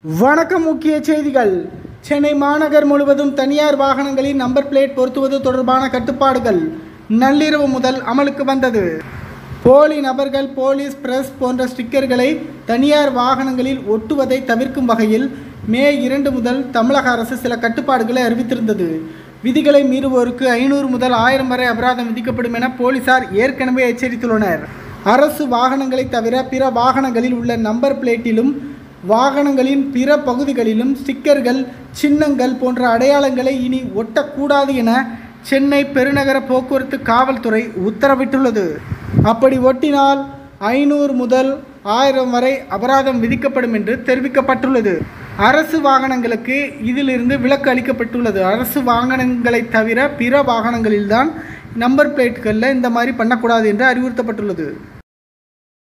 வணக்கம் முக்கிய செய்திகள் சென்னை மாநகர் முழுவதும் தனியார் வாகனங்களின் நம்பர் பிளேட் பொருத்துவது தொடர்பான கட்டுப்பாடுகள் நள்ளிரவு முதல் அமலுக்கு வந்தது போலி நபர்கள் போலீஸ் பிரஸ் போன்ற ஸ்டிக்கர்களை தனியார் வாகனங்களில் ஒட்டுவதை தவிர்க்கும் வகையில் மே இரண்டு முதல் தமிழக அரசு சில கட்டுப்பாடுகளை அறிவித்திருந்தது விதிகளை மீறுவோருக்கு ஐநூறு முதல் ஆயிரம் வரை அபராதம் விதிக்கப்படும் என போலீசார் ஏற்கனவே எச்சரித்துள்ளனர் அரசு வாகனங்களை தவிர பிற வாகனங்களில் உள்ள நம்பர் பிளேட்டிலும் வாகனங்களின் பிற பகுதிகளிலும் ஸ்டிக்கர்கள் சின்னங்கள் போன்ற அடையாளங்களை இனி ஒட்டக்கூடாது என சென்னை பெருநகர போக்குவரத்து காவல்துறை உத்தரவிட்டுள்ளது அப்படி ஒட்டினால் ஐநூறு முதல் ஆயிரம் வரை அபராதம் விதிக்கப்படும் என்று தெரிவிக்கப்பட்டுள்ளது அரசு வாகனங்களுக்கு இதிலிருந்து விலக்கு அளிக்கப்பட்டுள்ளது அரசு வாகனங்களை தவிர பிற வாகனங்களில்தான் நம்பர் பிளேட்களில் இந்த மாதிரி பண்ணக்கூடாது என்று அறிவுறுத்தப்பட்டுள்ளது